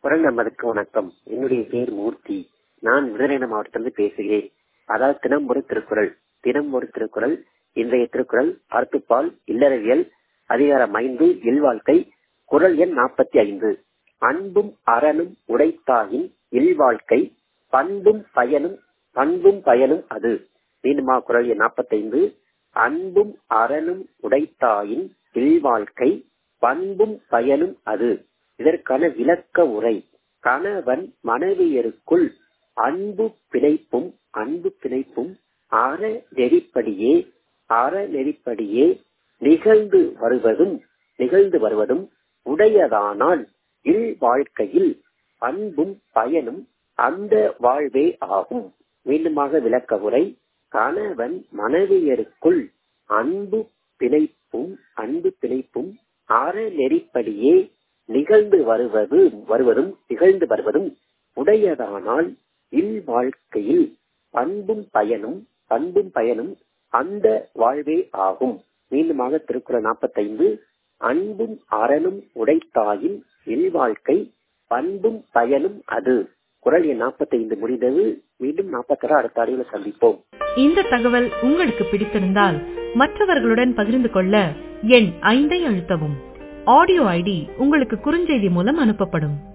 குரல் நமதுக்கு வணக்கம் என்னுடைய பேர் மூர்த்தி நான் விருதுநகர் மாவட்டத்திலிருந்து பேசுகிறேன் அதாவது தினம் ஒரு திருக்குறள் தினம் ஒரு திருக்குறள் இன்றைய திருக்குறள் அறத்துப்பால் இல்லறவியல் அதிகாரம் ஐந்து இல்வாழ்க்கை குரல் எண் நாற்பத்தி ஐந்து அன்பும் அறனும் உடைத்தாயின் இல்வாழ்க்கை பண்பும் பயனும் பண்பும் பயனும் அது மீண்டுமா குரல் எண் நாற்பத்தைந்து அன்பும் அறனும் உடைத்தாயின் இல்வாழ்க்கை பண்பும் பயனும் அது இதற்கான விளக்க உரை கணவன் மனைவியருக்குள் அன்பு பிணைப்பும் அன்பு பிணைப்பும் அற நெறிப்படியே அற நெறிப்படியே நிகழ்ந்து வருவதும் நிகழ்ந்து வருவதும் உடையதானால் இல் வாழ்க்கையில் அன்பும் பயனும் அந்த வாழ்வே ஆகும் மீண்டுமாக விளக்க உரை கணவன் மனைவியருக்குள் அன்பு பிணைப்பும் அன்பு பிணைப்பும் அற நெறிப்படியே நிகழ்ந்து வருவது வருவதும் நிகழ்ந்து வருவதும் உடையதானால் இல் வாழ்க்கையில் பண்பும் பயனும் பண்பும் பயனும் அந்த வாழ்வே ஆகும் மீண்டுமாக திருக்குறள் நாற்பத்தைந்து அன்பும் அறனும் உடைத்தாயின் இல் வாழ்க்கை பண்பும் பயனும் அது குரல் எண் நாற்பத்தைந்து முடிந்தது மீண்டும் நாற்பத்தாறு அடுத்த அறிவில் சந்திப்போம் இந்த தகவல் உங்களுக்கு பிடித்திருந்தால் மற்றவர்களுடன் பகிர்ந்து கொள்ள எண் ஐந்தை அழுத்தவும் ஆடியோ ஐடி உங்களுக்கு குறுஞ்செய்தி மூலம் அனுப்பப்படும்